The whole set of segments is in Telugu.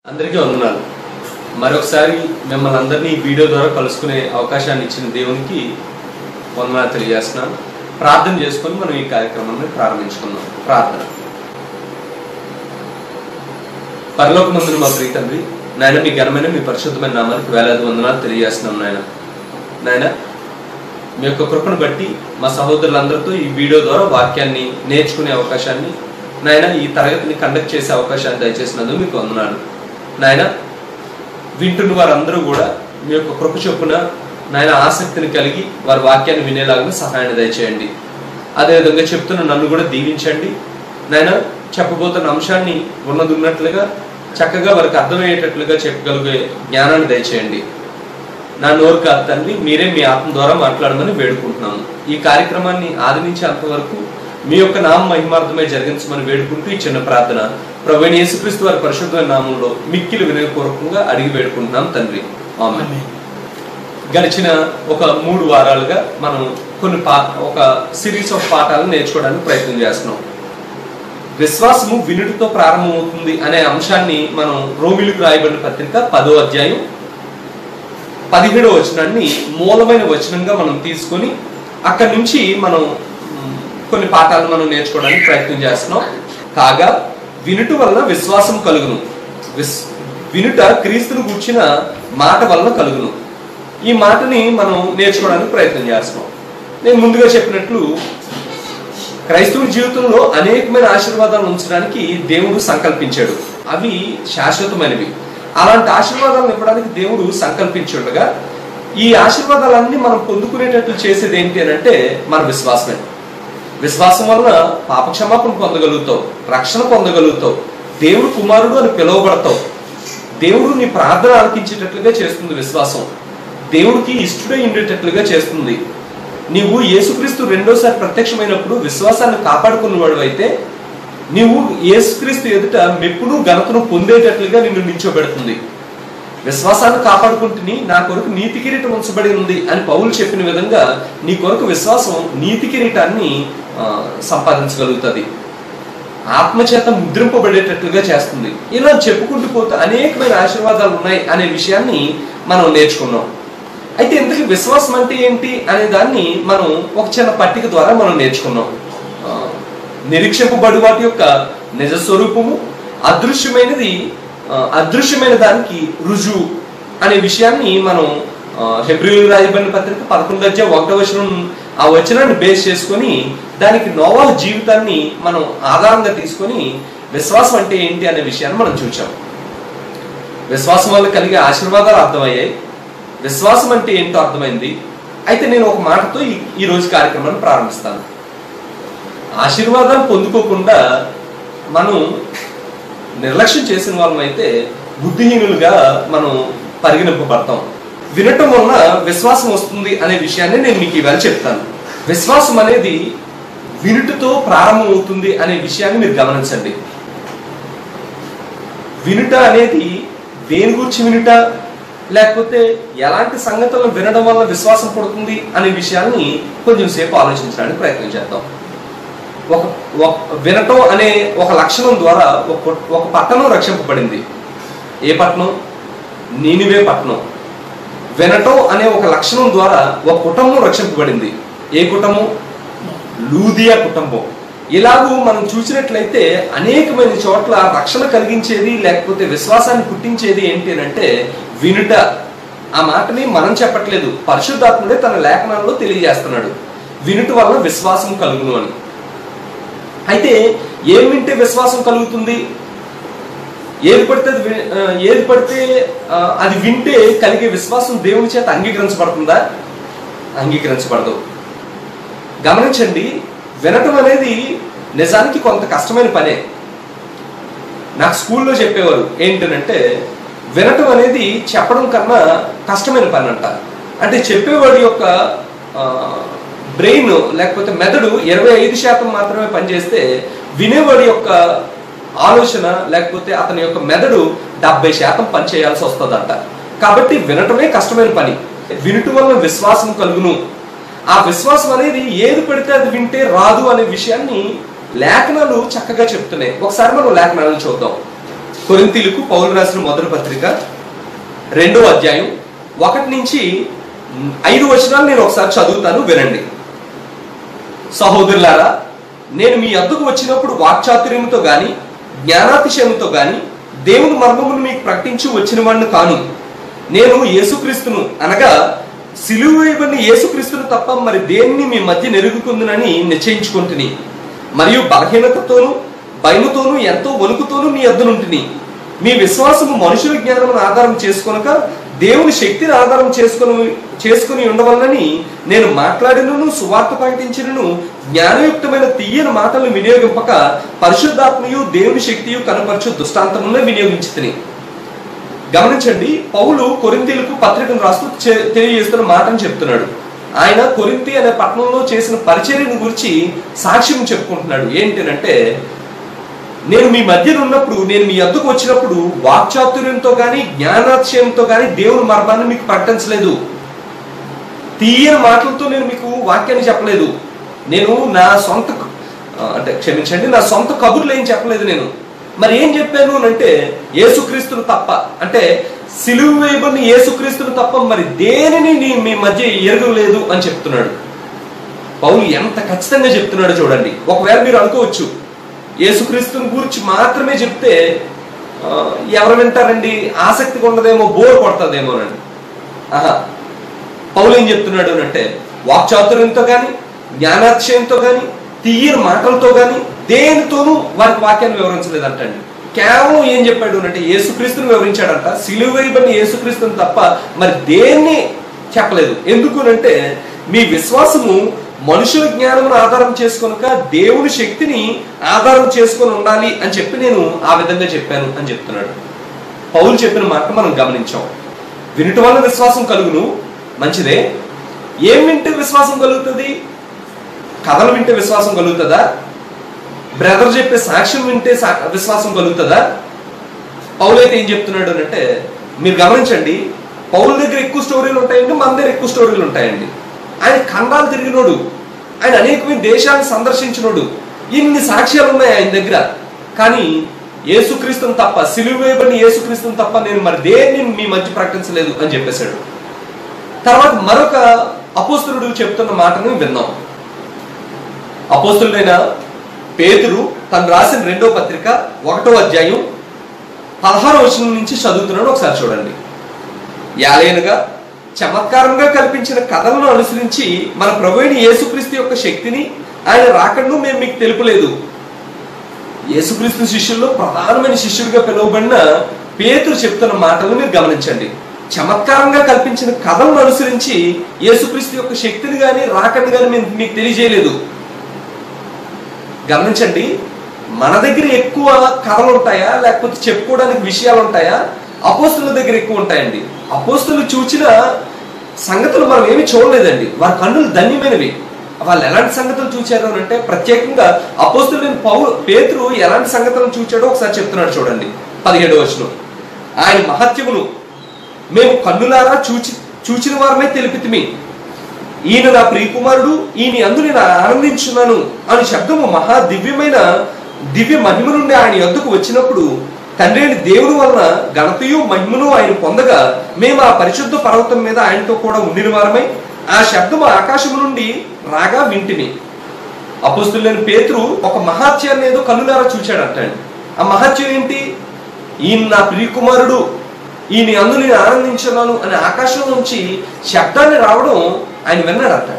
అందరికీ వందనాలు మరొకసారి మిమ్మల్ని అందరినీ ఈ వీడియో ద్వారా కలుసుకునే అవకాశాన్ని ఇచ్చిన దేవునికి వందనాలు తెలియజేస్తున్నాను ప్రార్థన చేసుకొని మనం ఈ కార్యక్రమాన్ని ప్రారంభించుకుందాం ప్రార్థన పరలోక ముందు మా ప్రియ తండ్రి నాయన మీ ఘనమైన మీ పరిశుద్ధమైన నామానికి వేలాది వందనాలు తెలియజేస్తున్నాం నాయన నాయన మీ యొక్క కృపను బట్టి మా సహోదరులందరితో ఈ వీడియో ద్వారా వాక్యాన్ని నేర్చుకునే అవకాశాన్ని నాయన ఈ తరగతిని కండక్ట్ చేసే అవకాశాన్ని దయచేసినందుకు మీకు వందనాలు నాయన వింటున్న వారందరూ కూడా మీ యొక్క కృప చొప్పున నాయన ఆసక్తిని కలిగి వారి వాక్యాన్ని వినేలాగా సహాయాన్ని దయచేయండి అదేవిధంగా చెప్తున్న నన్ను కూడా దీవించండి నాయన చెప్పబోతున్న అంశాన్ని ఉన్నది ఉన్నట్లుగా చక్కగా వారికి అర్థమయ్యేటట్లుగా చెప్పగలిగే జ్ఞానాన్ని దయచేయండి నా నోరు కాదు తండ్రి మీరే మీ ఆత్మ ద్వారా మాట్లాడమని వేడుకుంటున్నాము ఈ కార్యక్రమాన్ని ఆదరించేంత వరకు మీ యొక్క నామ మహిమార్థమై జరిగించమని వేడుకుంటూ ఈ చిన్న ప్రార్థన ప్రవీణ యేసుక్రీస్తు వారి పరిశుద్ధమైన నామంలో మిక్కిలి వినయపూర్వకంగా అడిగి వేడుకుంటున్నాం తండ్రి ఆమె గడిచిన ఒక మూడు వారాలుగా మనం కొన్ని పా ఒక సిరీస్ ఆఫ్ పాఠాలను నేర్చుకోవడానికి ప్రయత్నం చేస్తున్నాం విశ్వాసము వినుటితో ప్రారంభమవుతుంది అనే అంశాన్ని మనం రోమిలకు రాయబడిన పత్రిక పదో అధ్యాయం పదిహేడో వచనాన్ని మూలమైన వచనంగా మనం తీసుకొని అక్కడి నుంచి మనం మ్, కొన్ని పాఠాలు మనం నేర్చుకోవడానికి ప్రయత్నం చేస్తున్నాం కాగా వినుట వలన విశ్వాసం కలుగును విస్ వినుట క్రీస్తును కూర్చిన మాట వలన కలుగును ఈ మాటని మనం నేర్చుకోవడానికి ప్రయత్నం చేస్తున్నాం నేను ముందుగా చెప్పినట్లు క్రైస్తవ జీవితంలో అనేకమైన ఆశీర్వాదాలు ఉంచడానికి దేవుడు సంకల్పించాడు అవి శాశ్వతమైనవి అలాంటి ఆశీర్వాదాలను ఇవ్వడానికి దేవుడు సంకల్పించుండగా ఈ ఆశీర్వాదాలన్నీ మనం పొందుకునేటట్లు చేసేది ఏంటి అని అంటే మన విశ్వాసమే విశ్వాసం వలన పాప క్షమాపణ పొందగలుగుతావు రక్షణ పొందగలుగుతావు దేవుడు కుమారుడు అని పిలువబడతావు దేవుడు నీ ప్రార్థన ఆలకించేటట్లుగా చేస్తుంది విశ్వాసం దేవుడికి ఇష్టడై ఉండేటట్లుగా చేస్తుంది నీవు యేసుక్రీస్తు రెండోసారి ప్రత్యక్షమైనప్పుడు విశ్వాసాన్ని కాపాడుకున్నవాడు అయితే నీవు యేసుక్రీస్తు ఎదుట మెప్పును ఘనతను పొందేటట్లుగా నిన్ను నిల్చోబెడుతుంది విశ్వాసాన్ని కాపాడుకుంటుని నా కొరకు నీతి కిరీటం ఉంచబడి ఉంది అని పౌలు చెప్పిన విధంగా నీ కొరకు విశ్వాసం నీతి కిరీటాన్ని ఆ, సంపాదించగలుగుతుంది ఆత్మచేత ముద్రింపబడేటట్లుగా చేస్తుంది ఇలా చెప్పుకుంటూ పోతే అనేకమైన ఆశీర్వాదాలు ఉన్నాయి అనే విషయాన్ని మనం నేర్చుకున్నాం అయితే ఇంతకీ విశ్వాసం అంటే ఏంటి అనే దాన్ని మనం ఒక చిన్న పట్టిక ద్వారా మనం నేర్చుకున్నాం ఆ, నిరీక్షింపబడి వాటి యొక్క నిజ స్వరూపము అదృశ్యమైనది ఆ, అదృశ్యమైన దానికి రుజువు అనే విషయాన్ని మనం హెబ్రిల్ రాయబడిన పత్రిక పదకొండు అధ్యాయం ఒకటో వచనం ఆ వచనాన్ని బేస్ చేసుకొని దానికి నోవాల జీవితాన్ని మనం ఆధారంగా తీసుకొని విశ్వాసం అంటే ఏంటి అనే విషయాన్ని మనం చూచాం విశ్వాసం వల్ల కలిగే ఆశీర్వాదాలు అర్థమయ్యాయి విశ్వాసం అంటే ఏంటో అర్థమైంది అయితే నేను ఒక మాటతో ఈ ఈ రోజు కార్యక్రమాన్ని ప్రారంభిస్తాను ఆశీర్వాదాలు పొందుకోకుండా మనం నిర్లక్ష్యం చేసిన వాళ్ళమైతే బుద్ధిహీనులుగా మనం పరిగణింపబడతాం వినటం వలన విశ్వాసం వస్తుంది అనే విషయాన్ని నేను మీకు ఇవాళ చెప్తాను విశ్వాసం అనేది వినుటతో ప్రారంభమవుతుంది అనే విషయాన్ని మీరు గమనించండి వినుట అనేది దేని గురించి వినుట లేకపోతే ఎలాంటి సంగతులను వినడం వల్ల విశ్వాసం పడుతుంది అనే విషయాన్ని కొంచెం సేపు ఆలోచించడానికి ప్రయత్నం చేద్దాం ఒక ఒక- వినటం అనే ఒక లక్షణం ద్వారా ఒక ఒక పట్టణం రక్షింపబడింది ఏ పట్టణం నీనివే పట్టణం వినటం అనే ఒక లక్షణం ద్వారా ఒక కుటుంబం రక్షింపబడింది ఏ కుటుంబం లూదియా కుటుంబం ఇలాగూ మనం చూసినట్లయితే అనేకమైన చోట్ల రక్షణ కలిగించేది లేకపోతే విశ్వాసాన్ని పుట్టించేది ఏంటి అని అంటే వినుట ఆ మాటని మనం చెప్పట్లేదు పరిశుద్ధాత్ముడే తన లేఖనాల్లో తెలియజేస్తున్నాడు వినుట వలన విశ్వాసం కలుగును అని అయితే ఏం వింటే విశ్వాసం కలుగుతుంది ఏది పడితే అది వి- ఆ, ఏది పడితే ఆ, అది వింటే కలిగే విశ్వాసం దేవుని చేత అంగీకరించబడుతుందా అంగీకరించబడదు గమనించండి వినటం అనేది నిజానికి కొంత కష్టమైన పనే నాకు స్కూల్లో చెప్పేవారు ఏంటనంటే వినటం అనేది చెప్పడం కన్నా కష్టమైన పని అంట అంటే చెప్పేవాడి యొక్క బ్రెయిన్ లేకపోతే మెదడు ఇరవై ఐదు శాతం మాత్రమే పనిచేస్తే వినేవాడి యొక్క ఆలోచన లేకపోతే అతని యొక్క మెదడు డెబ్బై శాతం పని చేయాల్సి వస్తుందంట కాబట్టి వినటమే కష్టమైన పని వినటం వల్ల విశ్వాసం కలుగును ఆ విశ్వాసం అనేది ఏది పెడితే అది వింటే రాదు అనే విషయాన్ని లేఖనాలు చక్కగా చెప్తున్నాయి ఒకసారి మనం లేఖనాలను చూద్దాం కొరింతీలకు పౌలు రాసిన మొదటి పత్రిక రెండో అధ్యాయం ఒకటి నుంచి మ్, ఐదు వచనాలు నేను ఒకసారి చదువుతాను వినండి సహోదరులారా నేను మీ అద్దకు వచ్చినప్పుడు వాక్చాతుర్యంతో గాని జ్ఞానాతిశయంతో గాని దేవుని మర్మమును మీకు ప్రకటించి వచ్చిన వాడిని కాను నేను యేసుక్రీస్తును అనగా సిలువ వేయబడిన యేసుక్రీస్తును తప్ప మరి దేన్ని మీ మధ్య నెరుగుకుందునని నిశ్చయించుకుంటుని మరియు బలహీనతతోనూ భయముతోనూ ఎంతో వణుకుతోనూ మీ అద్దనుంటిని మీ విశ్వాసము మనుషుల జ్ఞానమును ఆధారం చేసుకొనక దేవుని శక్తిని ఆధారం చేసుకొని చేసుకుని ఉండవలనని నేను మాట్లాడినను సువార్త ప్రకటించినను జ్ఞానయుక్తమైన తీయని మాటలను వినియోగింపక పరిశుద్ధాత్మయు దేవుని శక్తియు కనపరచు దుష్టాంతములనే వినియోగించి గమనించండి పౌలు కొరింతీలకు పత్రికను రాస్తూ చె- తెలియజేస్తున్న మాటను చెప్తున్నాడు ఆయన కొరింతి అనే పట్టణంలో చేసిన పరిచర్యను గురించి సాక్ష్యం చెప్పుకుంటున్నాడు ఏంటంటే నేను మీ మధ్యన ఉన్నప్పుడు నేను మీ అద్దకు వచ్చినప్పుడు వాక్చాతుర్యంతో గాని జ్ఞానాతిశయంతో గాని దేవుని మర్మాన్ని మీకు ప్రకటించలేదు తీయని మాటలతో నేను మీకు వాక్యాన్ని చెప్పలేదు నేను నా సొంత ఆ, అంటే క్షమించండి నా సొంత కబుర్లు ఏం చెప్పలేదు నేను మరి ఏం చెప్పాను అని అంటే యేసుక్రీస్తును తప్ప అంటే సిలువ వేయబడిన యేసుక్రీస్తును తప్ప మరి దేనిని నీ మీ మధ్య ఎరగలేదు అని చెప్తున్నాడు పౌలు ఎంత ఖచ్చితంగా చెప్తున్నాడో చూడండి ఒకవేళ మీరు అనుకోవచ్చు యేసుక్రీస్తుని గురించి మాత్రమే చెప్తే ఆ, ఎవరు వింటారండి ఆసక్తిగా ఉండదేమో బోర్ కొడుతుందేమోనండి ఆహా పౌలు ఏం చెప్తున్నాడు అని అంటే వాక్చాతుర్యంతో కానీ జ్ఞానాతిశయంతో కానీ తీయని మాటలతో కానీ దేనితోనూ వారికి వాక్యాన్ని వివరించలేదంటండి కేవలం ఏం చెప్పాడు అని అంటే యేసుక్రీస్తుని వివరించాడంట సిలువ వేయబడిన యేసుక్రీస్తుని తప్ప మరి దేన్ని చెప్పలేదు ఎందుకు అని అంటే మీ విశ్వాసము మనుషుల జ్ఞానమును ఆధారం చేసుకొనక దేవుని శక్తిని ఆధారం చేసుకొని ఉండాలి అని చెప్పి నేను ఆ విధంగా చెప్పాను అని చెప్తున్నాడు పౌలు చెప్పిన మాట మనం గమనించాం వినటం వల్ల విశ్వాసం కలుగును మంచిదే ఏం వింటే విశ్వాసం కలుగుతుంది కథలు వింటే విశ్వాసం కలుగుతుందా బ్రదర్ చెప్పే సాక్ష్యం వింటే సా- విశ్వాసం కలుగుతుందా పౌలు అయితే ఏం చెప్తున్నాడు అని అంటే మీరు గమనించండి పౌల దగ్గర ఎక్కువ స్టోరీలు ఉంటాయండి మన దగ్గర ఎక్కువ స్టోరీలు ఉంటాయండి ఆయన ఖండాలు తిరిగినోడు ఆయన అనేకమైన దేశాలను సందర్శించినోడు ఇన్ని సాక్ష్యాలు ఉన్నాయి ఆయన దగ్గర కానీ యేసుక్రీస్తుని తప్ప సిలువ వేయబడిన యేసుక్రీస్తుని తప్ప నేను మరి దేన్ని మీ మధ్య ప్రకటించలేదు అని చెప్పేశాడు తర్వాత మరొక అపోస్తులుడు చెప్తున్న మాటను విన్నాం అపోస్తులుడైన పేతురు తను రాసిన రెండో పత్రిక ఒకటో అధ్యాయం పదహారో వచనం నుంచి చదువుతున్నాడు ఒకసారి చూడండి యాలేనుగా చమత్కారంగా కల్పించిన కథలను అనుసరించి మన ప్రభువుని యేసుక్రీస్తు యొక్క శక్తిని ఆయన రాకడను మేము మీకు తెలుపలేదు యేసుక్రీస్తు శిష్యుల్లో ప్రధానమైన శిష్యుడిగా పిలువబడిన పేతురు చెప్తున్న మాటలు మీరు గమనించండి చమత్కారంగా కల్పించిన కథలను అనుసరించి యేసుక్రీస్తు యొక్క శక్తిని గాని రాకని గాని మేము మీకు తెలియజేయలేదు గమనించండి మన దగ్గర ఎక్కువ కథలు ఉంటాయా లేకపోతే చెప్పుకోవడానికి విషయాలు ఉంటాయా అపోస్తుల దగ్గర ఎక్కువ ఉంటాయండి అపోస్తులు చూచిన సంగతులు మనం ఏమి చూడలేదండి వారి కన్నులు ధన్యమైనవి వాళ్ళు ఎలాంటి సంగతులు చూచారు అని అంటే ప్రత్యేకంగా అపోస్తులైన పౌలు పేతురు ఎలాంటి సంగతులను చూచాడో ఒకసారి చెప్తున్నాడు చూడండి పదిహేడు వచనం ఆయన మహత్యమును మేము కన్నులారా చూచి చూచిన వారమే తెలిపితిమి ఈయన నా ప్రియకుమారుడు ఈయన అందు నేను ఆనందించున్నాను అని శబ్దము మహా దివ్యమైన దివ్య మహిమ నుండి ఆయన యొద్దకు వచ్చినప్పుడు తండ్రి అయిన దేవుని వలన ఘనతయు మహిమను ఆయన పొందగా మేము ఆ పరిశుద్ధ పర్వతం మీద ఆయనతో కూడా ఉండిన వారమై ఆ శబ్దము ఆకాశము నుండి రాగా వింటిమి అపోస్తులైన పేతురు ఒక మహాత్యాన్ని ఏదో కన్నులారా చూచాడంటండి ఆ మహత్యం ఏంటి ఈయన నా ప్రియకుమారుడు ఈయన అందు నేను ఆనందించున్నాను అనే ఆకాశం నుంచి శబ్దాన్ని రావడం ఆయన విన్నాడంట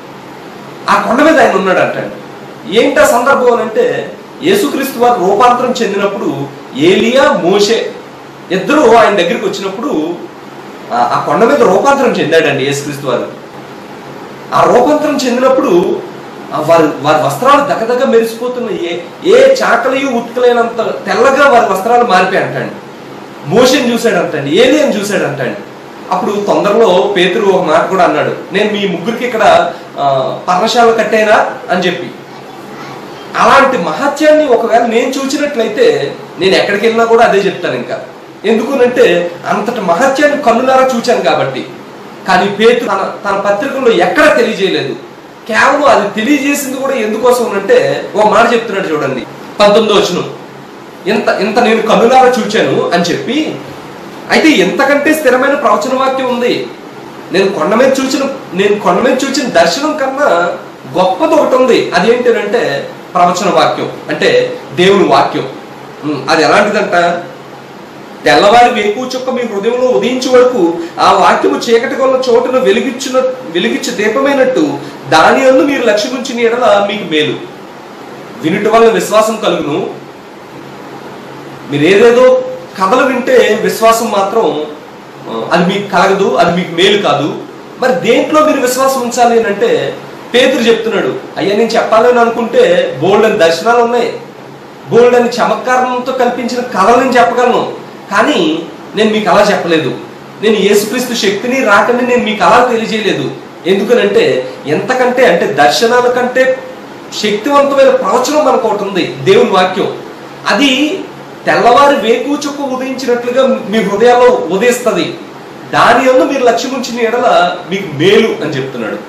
ఆ కొండ మీద ఆయన ఉన్నాడంట ఏంటి ఆ సందర్భం అని అంటే యేసుక్రీస్తు వారు రూపాంతరం చెందినప్పుడు ఏలియా మోషే ఇద్దరు ఆయన దగ్గరికి వచ్చినప్పుడు ఆ- ఆ కొండ మీద రూపాంతరం చెందాడండి యేసుక్రీస్తు వారు ఆ రూపాంతరం చెందినప్పుడు ఆ వారి వారి వస్త్రాలు దగదగ మెరిసిపోతున్న ఏ ఏ చాకలియు ఉత్కలేనంత తెల్లగా వారి వస్త్రాలు మారిపోయాయంటండి మోషన్ చూశాడంటండి ఏలియన్ చూశాడంటండి అప్పుడు తొందరలో పేతురు ఒక మాట కూడా అన్నాడు నేను మీ ముగ్గురికి ఇక్కడ ఆ, పర్ణశాల కట్టేనా అని చెప్పి అలాంటి మహత్యాన్ని ఒకవేళ నేను చూసినట్లయితే నేను ఎక్కడికి వెళ్ళినా కూడా అదే చెప్తాను ఇంకా ఎందుకునంటే అంతటి మహత్యాన్ని కన్నులారా చూచాను కాబట్టి కానీ పేతు తన తన పత్రికల్లో ఎక్కడ తెలియజేయలేదు కేవలం అది తెలియజేసింది కూడా ఎందుకోసం అంటే ఓ మాట చెప్తున్నాడు చూడండి పంతొమ్మిదో వచనం ఇంత ఇంత నేను కన్నులారా చూచాను అని చెప్పి అయితే ఎంతకంటే స్థిరమైన ప్రవచన వాక్యం ఉంది నేను కొండ మీద చూసిన నేను కొండ మీద చూసిన దర్శనం కన్నా గొప్పది ఒకటి ఉంది అదేంటంటే ప్రవచన వాక్యం అంటే దేవుని వాక్యం ఉమ్, అది ఎలాంటిదంట తెల్లవారి వేకు చుక్క మీ హృదయంలో ఉదయించే వరకు ఆ వాక్యము చీకటి కొన్న చోటును వెలిగించిన వెలిగించి దీపమైనట్టు దాని అందు మీరు లక్ష్యం ఉంచిన ఎడల మీకు మేలు వినుట వల్ల విశ్వాసం కలుగును మీరు ఏదేదో కథలు వింటే విశ్వాసం మాత్రం ఆ, అది మీకు కలగదు అది మీకు మేలు కాదు మరి దేంట్లో మీరు విశ్వాసం ఉంచాలి అని అంటే పేతురు చెప్తున్నాడు అయ్యా నేను చెప్పాలని అనుకుంటే బోల్డ్ అని దర్శనాలు ఉన్నాయి బోల్డ్ అని చమత్కారంతో కల్పించిన కళలు నేను చెప్పగలను కానీ నేను మీకు అలా చెప్పలేదు నేను యేసుక్రీస్తు శక్తిని రాకని నేను మీకు అలా తెలియజేయలేదు ఎందుకనంటే ఎంతకంటే అంటే దర్శనాల కంటే శక్తివంతమైన ప్రవచనం మనకు ఒకటి ఉంది దేవుని వాక్యం అది తెల్లవారి వేకు చుక్క ఉదయించినట్లుగా మీ హృదయాల్లో ఉదయిస్తుంది దాని అందు మీరు లక్ష్యం ఉంచిన ఎడల మీకు మేలు అని చెప్తున్నాడు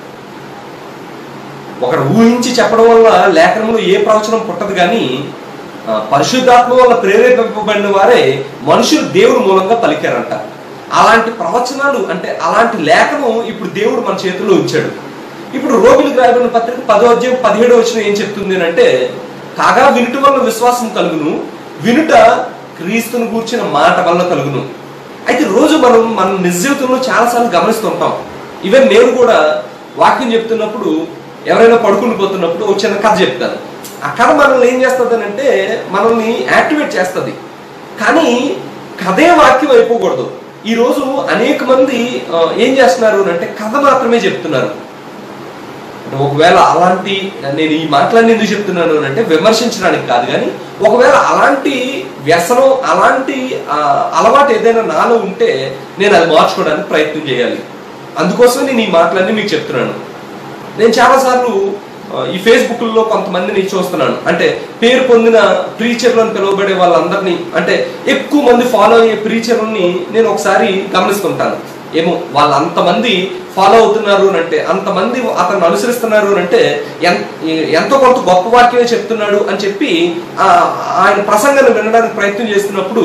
ఒకడు ఊహించి చెప్పడం వల్ల లేఖనంలో ఏ ప్రవచనం పుట్టదు కానీ ఆ, పరిశుద్ధాత్మ వల్ల ప్రేరేపింపబడిన వారే మనుషులు దేవుడి మూలంగా పలికారంట అలాంటి ప్రవచనాలు అంటే అలాంటి లేఖనం ఇప్పుడు దేవుడు మన చేతుల్లో ఉంచాడు ఇప్పుడు రోగులకు రాయబడిన పత్రిక పదో అధ్యాయం పదిహేడో వచ్చిన ఏం చెప్తుంది అని అంటే కాగా వినుట వల్ల విశ్వాసం కలుగును వినుట క్రీస్తును గూర్చిన మాట వల్ల కలుగును అయితే రోజు మనం మన నిజ జీవితంలో చాలాసార్లు గమనిస్తుంటాం ఈవెన్ నేను కూడా వాక్యం చెప్తున్నప్పుడు ఎవరైనా పడుకుని పోతున్నప్పుడు ఒక చిన్న కథ చెప్తాను ఆ కథ మనల్ని ఏం చేస్తుంది అని అంటే మనల్ని యాక్టివేట్ చేస్తుంది కానీ కథే వాక్యం అయిపోకూడదు ఈరోజు అనేక మంది ఆ, ఏం చేస్తున్నారు అని అంటే కథ మాత్రమే చెప్తున్నారు అంటే ఒకవేళ అలాంటి నేను ఈ మాటలన్నీ ఎందుకు చెప్తున్నాను అని అంటే విమర్శించడానికి కాదు కానీ ఒకవేళ అలాంటి వ్యసనం అలాంటి ఆ, అలవాటు ఏదైనా నాలో ఉంటే నేను అది మార్చుకోవడానికి ప్రయత్నం చేయాలి అందుకోసం నేను ఈ మాటలన్నీ మీకు చెప్తున్నాను నేను చాలాసార్లు ఆ, ఈ ఫేస్బుక్లో కొంతమందిని చూస్తున్నాను అంటే పేరు పొందిన ప్రీచర్లు అని పిలువబడే వాళ్ళందరినీ అంటే ఎక్కువ మంది ఫాలో అయ్యే ప్రీచర్లని నేను ఒకసారి గమనిస్తుంటాను ఏమో వాళ్ళు అంతమంది ఫాలో అవుతున్నారు అని అంటే అంతమంది అతను అనుసరిస్తున్నారు అని అంటే ఎన్- ఎంతో కొంత గొప్ప వాక్యమే చెప్తున్నాడు అని చెప్పి ఆ, ఆయన ప్రసంగాన్ని వినడానికి ప్రయత్నం చేస్తున్నప్పుడు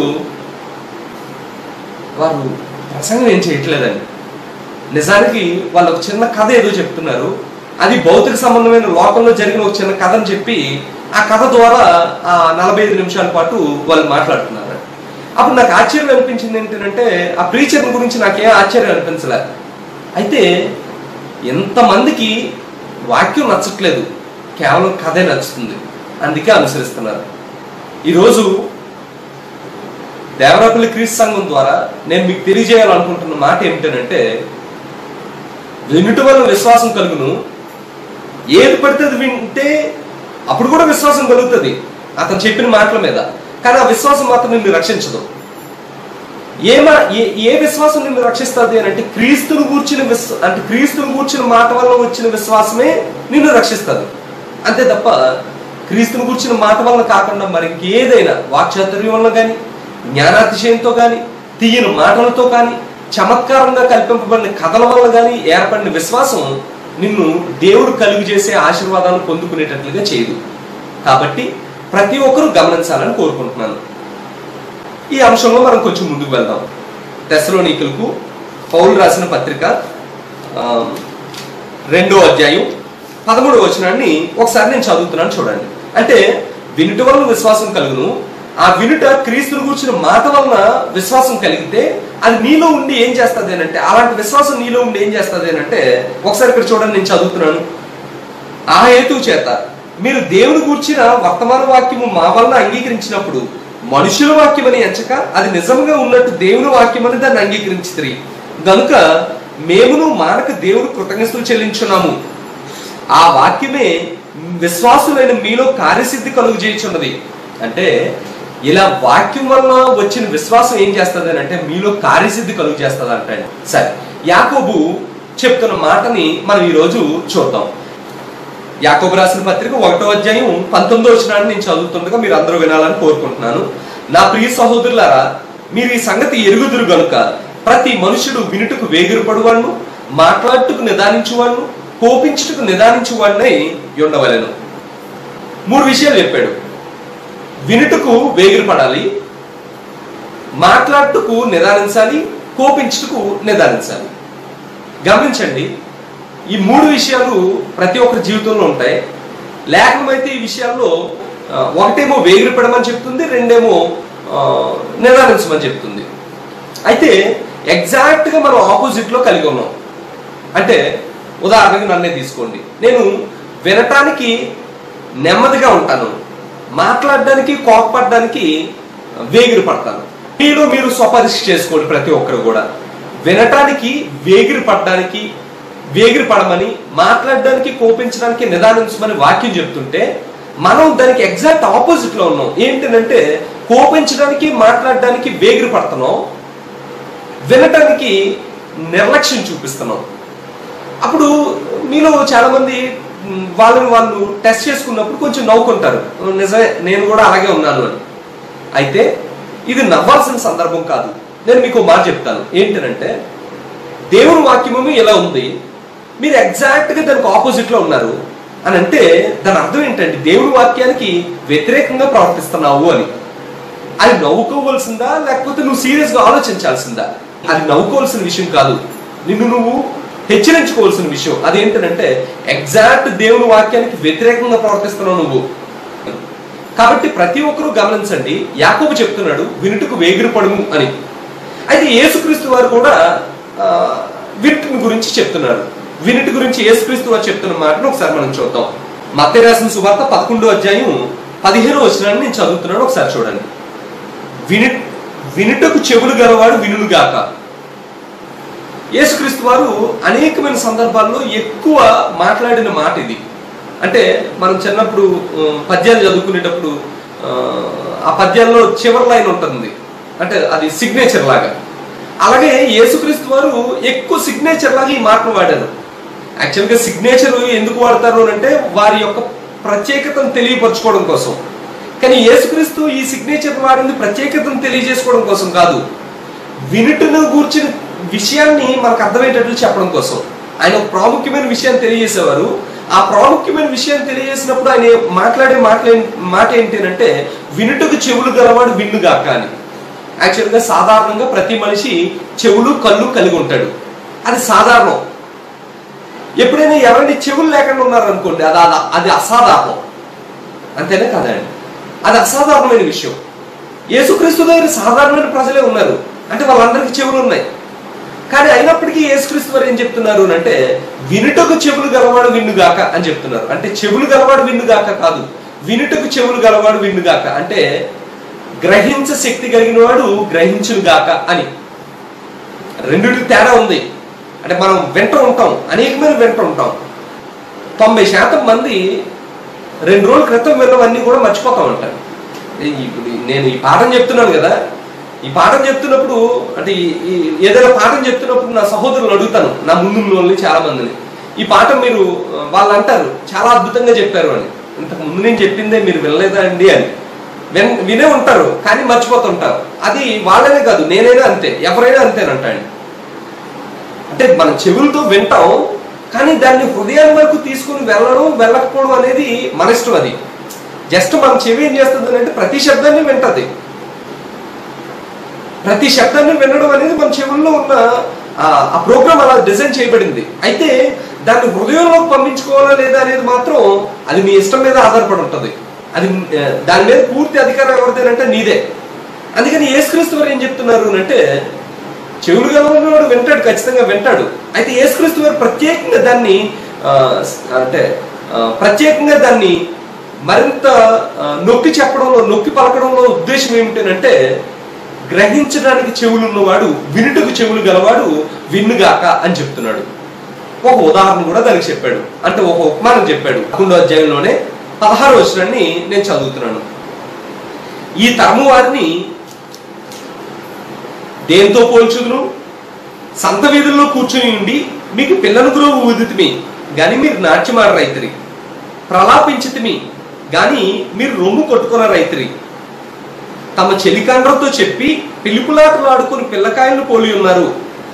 వారు ప్రసంగం ఏం చేయట్లేదండి నిజానికి వాళ్ళు ఒక చిన్న కథ ఏదో చెప్తున్నారు అది భౌతిక సంబంధమైన లోకంలో జరిగిన ఒక చిన్న కథని చెప్పి ఆ కథ ద్వారా ఆ నలభై ఐదు నిమిషాల పాటు వాళ్ళు మాట్లాడుతున్నారు అప్పుడు నాకు ఆశ్చర్యం అనిపించింది ఏంటంటే ఆ ప్రీచర్ గురించి నాకేం ఆశ్చర్యం అనిపించలే అయితే ఎంతమందికి వాక్యం నచ్చట్లేదు కేవలం కథే నచ్చుతుంది అందుకే అనుసరిస్తున్నారు ఈరోజు దేవరాపల్లి క్రీస్తు సంఘం ద్వారా నేను మీకు తెలియజేయాలనుకుంటున్న మాట ఏమిటంటే వినుట వల్ల విశ్వాసం కలుగును ఏది పడితే అది వింటే అప్పుడు కూడా విశ్వాసం కలుగుతుంది అతను చెప్పిన మాటల మీద కానీ ఆ విశ్వాసం మాత్రం నిన్ను రక్షించదు ఏమా ఏ ఏ విశ్వాసం నిన్ను రక్షిస్తుంది అని అంటే క్రీస్తును కూర్చిన విశ్వ అంటే క్రీస్తును కూర్చిన మాట వల్ల వచ్చిన విశ్వాసమే నిన్ను రక్షిస్తుంది అంతే తప్ప క్రీస్తును కూర్చిన మాట వల్ల కాకుండా మరి ఇంకేదైనా వాక్చాతుర్యం వల్ల కానీ జ్ఞానాతిశయంతో కానీ తీయని మాటలతో కానీ చమత్కారంగా కల్పింపబడిన కథల వల్ల కానీ ఏర్పడిన విశ్వాసం నిన్ను దేవుడు కలుగు చేసే ఆశీర్వాదాలను పొందుకునేటట్లుగా చేయదు కాబట్టి ప్రతి ఒక్కరూ గమనించాలని కోరుకుంటున్నాను ఈ అంశంలో మనం కొంచెం ముందుకు వెళ్దాం తెసలోనికులకు పౌలు రాసిన పత్రిక ఆ, రెండో అధ్యాయం పదమూడవ వచనాన్ని ఒకసారి నేను చదువుతున్నాను చూడండి అంటే వినుట వలన విశ్వాసం కలుగును ఆ వినుట క్రీస్తుని కూర్చున్న మాట వలన విశ్వాసం కలిగితే అది నీలో ఉండి ఏం చేస్తుంది అని అంటే అలాంటి విశ్వాసం నీలో ఉండి ఏం చేస్తుంది అని అంటే ఒకసారి ఇక్కడ చూడండి నేను చదువుతున్నాను ఆ హేతువు చేత మీరు దేవుని కూర్చిన వర్తమాన వాక్యము మా వలన అంగీకరించినప్పుడు మనుషుల వాక్యమని ఎంచక అది నిజంగా ఉన్నట్టు దేవుని వాక్యమని దాన్ని అంగీకరించితిరి గనుక మేమును మానక దేవుడు కృతజ్ఞతలు చెల్లించున్నాము ఆ వాక్యమే విశ్వాసులైన మీలో కార్యసిద్ధి కలుగు చేయుచున్నది అంటే ఇలా వాక్యం వల్ల వచ్చిన విశ్వాసం ఏం చేస్తుంది అని అంటే మీలో కార్యసిద్ధి కలుగు చేస్తుంది అంటే సరే యాకోబు చెప్తున్న మాటని మనం ఈరోజు చూద్దాం యాకోబు రాసిన పత్రిక ఒకటో అధ్యాయం పంతొమ్మిదో వచనాన్ని నేను చదువుతుండగా మీరు అందరూ వినాలని కోరుకుంటున్నాను నా ప్రియ సహోదరులారా మీరు ఈ సంగతి ఎరుగుదురు గనుక ప్రతి మనుషుడు వినుటకు వేగిరపడువాడు మాట్లాడుటకు నిదానించువాడు కోపించుటకు నిదానించువాడినై ఉండవలెను మూడు విషయాలు చెప్పాడు వినుటకు వేగిరి పడాలి మాట్లాడుటకు నిదానించాలి కోపించుటకు నిదానించాలి గమనించండి ఈ మూడు విషయాలు ప్రతి ఒక్కరి జీవితంలో ఉంటాయి లేఖనమైతే ఈ విషయాల్లో ఆ, ఒకటేమో వేగిరిపడమని చెప్తుంది రెండేమో ఆ, నిదానించమని చెప్తుంది అయితే ఎగ్జాక్ట్ గా మనం ఆపోజిట్ లో కలిగి ఉన్నాం అంటే ఉదాహరణకి నన్నే తీసుకోండి నేను వినటానికి నెమ్మదిగా ఉంటాను మాట్లాడడానికి కోపపడడానికి వేగిరి పడతాను మీలో మీరు స్వపరీక్ష చేసుకోండి ప్రతి ఒక్కరు కూడా వినటానికి వేగిరి పడడానికి వేగిరి పడమని మాట్లాడడానికి కోపించడానికి నిదానించమని వాక్యం చెప్తుంటే మనం దానికి ఎగ్జాక్ట్ ఆపోజిట్ లో ఉన్నాం ఏంటంటే కోపించడానికి మాట్లాడడానికి వేగిరి పడుతున్నాం వినటానికి నిర్లక్ష్యం చూపిస్తున్నాం అప్పుడు మీలో చాలా మంది మ్, వాళ్ళని వాళ్ళు టెస్ట్ చేసుకున్నప్పుడు కొంచెం నవ్వుకుంటారు నిజమే నేను కూడా అలాగే ఉన్నాను అని అయితే ఇది నవ్వాల్సిన సందర్భం కాదు నేను మీకు ఒక మాట చెప్తాను ఏంటంటే దేవుని వాక్యము ఇలా ఉంది మీరు ఎగ్జాక్ట్ గా దానికి ఆపోజిట్ లో ఉన్నారు అని అంటే దాని అర్థం ఏంటంటే దేవుని వాక్యానికి వ్యతిరేకంగా ప్రవర్తిస్తున్నావు అని అది నవ్వుకోవలసిందా లేకపోతే నువ్వు సీరియస్ గా ఆలోచించాల్సిందా అది నవ్వుకోవాల్సిన విషయం కాదు నిన్ను నువ్వు హెచ్చరించుకోవాల్సిన విషయం అదేంటంటే ఎగ్జాక్ట్ దేవుని వాక్యానికి వ్యతిరేకంగా ప్రవర్తిస్తున్నావు నువ్వు కాబట్టి ప్రతి ఒక్కరూ గమనించండి యాకోబు చెప్తున్నాడు వినుటకు వేగిరి పడుము అని అయితే యేసుక్రీస్తు వారు కూడా ఆ, వినుటిని గురించి చెప్తున్నారు వినుటి గురించి యేసుక్రీస్తు వారు చెప్తున్న మాటను ఒకసారి మనం చూద్దాం మత్తయి రాసిన సువార్త పదకొండో అధ్యాయం పదిహేను వచనాన్ని నేను చదువుతున్నాను ఒకసారి చూడండి విని వినుటకు చెవులు గలవాడు వినుగాక యేసుక్రీస్తు వారు అనేకమైన సందర్భాల్లో ఎక్కువ మాట్లాడిన మాట ఇది అంటే మనం చిన్నప్పుడు ఉమ్, పద్యాలు చదువుకునేటప్పుడు ఆ, ఆ పద్యాల్లో చివరి లైన్ ఉంటుంది అంటే అది సిగ్నేచర్ లాగా అలాగే యేసుక్రీస్తు వారు ఎక్కువ సిగ్నేచర్ లాగా ఈ మాటను వాడారు యాక్చువల్గా సిగ్నేచర్ ఎందుకు వాడతారు అని అంటే వారి యొక్క ప్రత్యేకతను తెలియపరచుకోవడం కోసం కానీ యేసుక్రీస్తు ఈ సిగ్నేచర్ వాడింది ప్రత్యేకతను తెలియజేసుకోవడం కోసం కాదు వినుటను గూర్చిన విషయాన్ని మనకు అర్థమయ్యేటట్లు చెప్పడం కోసం ఆయన ఒక ప్రాముఖ్యమైన విషయాన్ని తెలియజేసేవారు ఆ ప్రాముఖ్యమైన విషయాన్ని తెలియజేసినప్పుడు ఆయన మాట్లాడే మాటలు ఏం- మాట ఏంటి అంటే వినుటకు చెవులు గలవాడు విన్నుగాక అని యాక్చువల్గా సాధారణంగా ప్రతి మనిషి చెవులు కళ్ళు కలిగి ఉంటాడు అది సాధారణం ఎప్పుడైనా ఎవరైనా చెవులు లేకుండా ఉన్నారనుకోండి అది అలా- అది అసాధారణం అంతేనా కదండి అది అసాధారణమైన విషయం యేసుక్రీస్తు దగ్గర సాధారణమైన ప్రజలే ఉన్నారు అంటే వాళ్ళందరికీ చెవులు ఉన్నాయి కానీ అయినప్పటికీ యేసుక్రీస్తు వారు ఏం చెప్తున్నారు అని అంటే వినుటకు చెవులు గలవాడు విన్నుగాక అని చెప్తున్నారు అంటే చెవులు గలవాడు విన్నుగాక కాదు వినుటకు చెవులు గలవాడు విన్నుగాక అంటే గ్రహించ శక్తి కలిగిన వాడు గ్రహించుగాక అని రెండిటికి తేడా ఉంది అంటే మనం వింటూ ఉంటాం అనేకమైన వింటూ ఉంటాం తొంభై శాతం మంది రెండు రోజుల క్రితం విన్నవన్నీ కూడా మర్చిపోతా ఉంటారు ఈ- ఇప్పుడు నేను ఈ పాఠం చెప్తున్నాను కదా ఈ పాఠం చెప్తున్నప్పుడు అంటే ఈ- ఈ ఏదైనా పాఠం చెప్తున్నప్పుడు నా సహోదరులు అడుగుతాను నా ముందు వాళ్ళని చాలా మందిని ఈ పాఠం మీరు ఆ, వాళ్ళు అంటారు చాలా అద్భుతంగా చెప్పారు అని ఇంతకు ముందు నేను చెప్పిందే మీరు వినలేదా అండి అని విన్ వినే ఉంటారు కానీ మర్చిపోతుంటారు అది వాళ్ళనే కాదు నేనైనా అంతే ఎవరైనా అంతేనంటాండి అంటే మన చెవులతో వింటాం కానీ దాన్ని హృదయం వరకు తీసుకుని వెళ్ళడం వెళ్ళకపోవడం అనేది మన ఇష్టం అది జస్ట్ మన చెవి ఏం చేస్తుంది అంటే ప్రతి శబ్దాన్ని వింటది ప్రతి శబ్దాన్ని వినడం అనేది మన చెవుల్లో ఉన్న ఆ- ఆ ప్రోగ్రామ్ అలా డిజైన్ చేయబడింది అయితే దాన్ని హృదయంలోకి పంపించుకోవాలా లేదా అనేది మాత్రం అది మీ ఇష్టం మీద ఆధారపడి ఉంటుంది అది ఆ, దాని మీద పూర్తి అధికారం ఎవరిదేనంటే నీదే అందుకని యేసుక్రీస్తు వారు ఏం చెప్తున్నారు అని అంటే చెవులు గలవాడు వింటాడు ఖచ్చితంగా వింటాడు అయితే యేసుక్రీస్తు వారు ప్రత్యేకంగా దాన్ని ఆ, స్- అంటే ఆ, ప్రత్యేకంగా దాన్ని మరింత ఆ, నొక్కి చెప్పడంలో నొక్కి పలకడంలో ఉద్దేశం ఏమిటంటే గ్రహించడానికి చెవులు ఉన్నవాడు వినుటకు చెవులు గలవాడు విన్నుగాక అని చెప్తున్నాడు ఒక ఉదాహరణ కూడా దానికి చెప్పాడు అంటే ఒక ఉపమానం చెప్పాడు పదకొండో అధ్యాయంలోనే పదహారు వచనాన్ని నేను చదువుతున్నాను ఈ తరము వారిని దేంతో పోల్చుదును సంత వీధుల్లో కూర్చుని ఉండి మీకు పిల్లను గురువు ఊదితిమి గాని మీరు నాట్యమాడ రైతురి ప్రలాపించితిమి గాని మీరు రొమ్ము కొట్టుకున్న రైతురి తమ చెలికాండ్రతో చెప్పి పిలుపులాటలు ఆడుకుని పిల్లకాయలు పోలి ఉన్నారు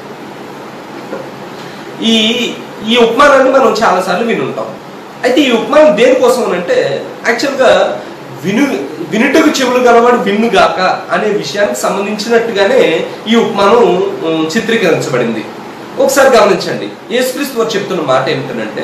ఈ ఈ ఉపమానాన్ని మనం చాలాసార్లు విని ఉంటాం అయితే ఈ ఉపమానం దేనికోసం అని అంటే యాక్చువల్గా విను వినుటకు చెవులు గలవాడు విన్నుగాక అనే విషయానికి సంబంధించినట్టుగానే ఈ ఉపమానం ఉమ్, చిత్రీకరించబడింది ఒకసారి గమనించండి యేసుక్రీస్తు వారు చెప్తున్న మాట ఏమిటంటే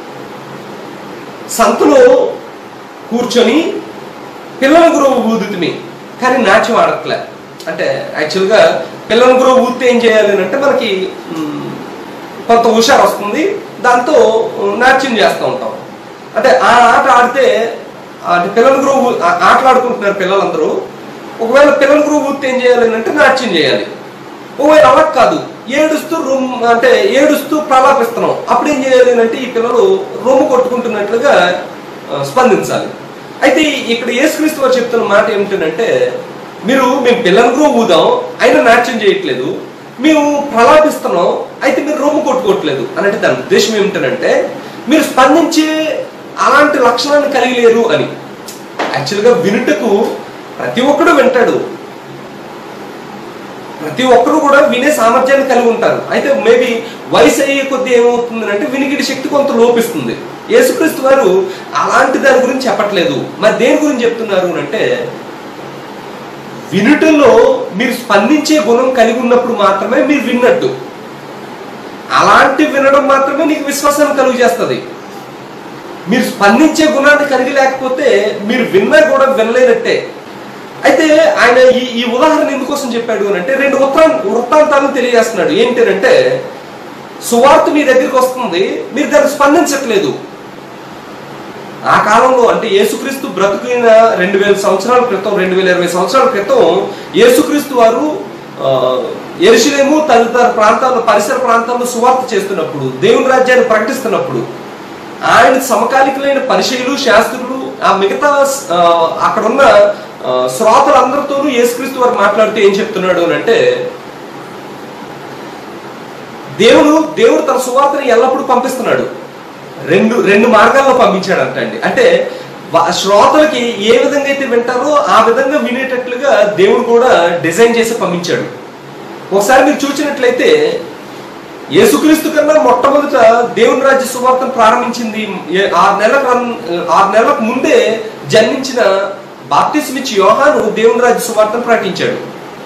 సంతలో కూర్చొని పిల్లల గురువు ఊదుతుమి కానీ నాట్యం ఆడట్లే అంటే యాక్చువల్గా పిల్లల గురువు ఊదితే ఏం చేయాలి అని అంటే మనకి మ్, కొంత హుషారు వస్తుంది దాంతో నాట్యం చేస్తూ ఉంటాం అంటే ఆ ఆట ఆడితే అంటే పిల్లల గురువు ఆ- ఆటలు ఆడుకుంటున్నారు పిల్లలందరూ ఒకవేళ పిల్లల గురువు ఊదితే ఏం చేయాలి అని అంటే నాట్యం చేయాలి ఒకవేళ అలా కాదు ఏడుస్తూ రొమ్ అంటే ఏడుస్తూ ప్రలాపిస్తున్నాం అప్పుడు ఏం చేయాలి అని అంటే ఈ పిల్లలు రొమ్ము కొట్టుకుంటున్నట్లుగా ఆ, స్పందించాలి అయితే ఇక్కడ యేసుక్రీస్తు వారు చెప్తున్న మాట ఏమిటంటే మీరు మేము పిల్లల గురువు ఊదాం అయినా నాట్యం చేయట్లేదు మేము ప్రలాపిస్తున్నాం అయితే మీరు రొమ్ము కొట్టుకోవట్లేదు అని అంటే దాని ఉద్దేశం ఏమిటంటే మీరు స్పందించే అలాంటి లక్షణాన్ని కలిగి లేరు అని యాక్చువల్గా వినుటకు ప్రతి ఒక్కడు వింటాడు ప్రతి ఒక్కరు కూడా వినే సామర్థ్యాన్ని కలిగి ఉంటారు అయితే మేబీ వయసు అయ్యే కొద్దీ ఏమవుతుంది అంటే వినికిడి శక్తి కొంత లోపిస్తుంది యేసుక్రీస్తు వారు అలాంటి దాని గురించి చెప్పట్లేదు మరి దేని గురించి చెప్తున్నారు అని అంటే వినుటలో మీరు స్పందించే గుణం కలిగి ఉన్నప్పుడు మాత్రమే మీరు విన్నట్టు అలాంటి వినడం మాత్రమే నీకు విశ్వాసాన్ని కలుగు చేస్తుంది మీరు స్పందించే గుణాన్ని కలిగి లేకపోతే మీరు విన్నా కూడా వినలేనట్టే అయితే ఆయన ఈ ఈ ఉదాహరణ ఎందుకోసం చెప్పాడు అని అంటే రెండు వృత్తా వృత్తాంతాలను తెలియజేస్తున్నాడు ఏంటంటే సువార్త మీ దగ్గరికి వస్తుంది మీరు దాన్ని స్పందించట్లేదు ఆ కాలంలో అంటే యేసుక్రీస్తు బ్రతుకున్న రెండు వేల సంవత్సరాల క్రితం రెండు వేల ఇరవై సంవత్సరాల క్రితం యేసుక్రీస్తు వారు ఆ, ఎరుషులేము తదితర ప్రాంతాల్లో పరిసర ప్రాంతాల్లో సువార్త చేస్తున్నప్పుడు దేవుని రాజ్యాన్ని ప్రకటిస్తున్నప్పుడు ఆయన సమకాలికులైన పరిచయులు శాస్త్రులు ఆ మిగతా ఆ, అక్కడున్న ఆ, శ్రోతలందరితోనూ యేసుక్రీస్తు వారు మాట్లాడుతూ ఏం చెప్తున్నాడు అని అంటే దేవుడు దేవుడు తన సువార్తని ఎల్లప్పుడూ పంపిస్తున్నాడు రెండు రెండు మార్గాల్లో పంపించాడంట అండి అంటే వా- శ్రోతలకి ఏ విధంగా అయితే వింటారో ఆ విధంగా వినేటట్లుగా దేవుడు కూడా డిజైన్ చేసి పంపించాడు ఒకసారి మీరు చూసినట్లయితే యేసుక్రీస్తు కన్నా మొట్టమొదట దేవుని రాజ్య సువార్తను ప్రారంభించింది ఏ- ఆరు నెలల క్రమం- ఆరు నెలలకు ముందే జన్మించిన బాప్తిస్మిచ్ యోహాను దేవుని రాజ్య సువార్తను ప్రకటించాడు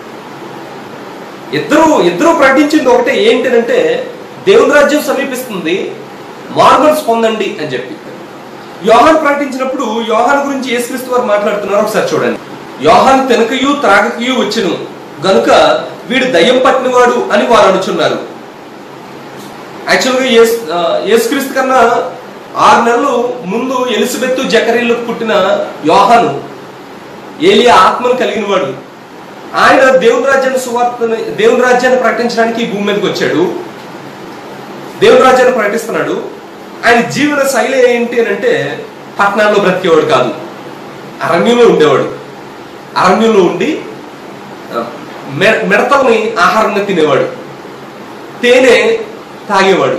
ఇద్దరు ఇద్దరు ప్రకటించింది ఒకటే ఏంటంటే దేవుని రాజ్యం సమీపిస్తుంది మార్మల్స్ పొందండి అని చెప్పి యోహాన్ ప్రకటించినప్పుడు యోహాన్ గురించి యేసుక్రీస్తు వారు మాట్లాడుతున్నారు ఒకసారి చూడండి యోహాన్ తెనకయు త్రాగకయు వచ్చును గనుక వీడు దయ్యం పట్టినవాడు అని వారు అనుచున్నారు యాక్చువల్గా యేస్ ఆ, యేసుక్రీస్తు కన్నా ఆరు నెలలు ముందు ఎలిజబెత్ జకరీలకు పుట్టిన యోహాను ఏలియా ఆత్మను కలిగిన వాడు ఆయన దేవుని రాజ్యాన్ని సువార్తని దేవుని రాజ్యాన్ని ప్రకటించడానికి ఈ భూమి మీదకి వచ్చాడు దేవుని రాజ్యాన్ని ప్రకటిస్తున్నాడు ఆయన జీవన శైలి ఏంటి అని అంటే పట్టణాల్లో బ్రతికేవాడు కాదు అరణ్యంలో ఉండేవాడు అరణ్యంలో ఉండి ఆ, మె- మిడతల్ని ఆహారంగా తినేవాడు తేనె తాగేవాడు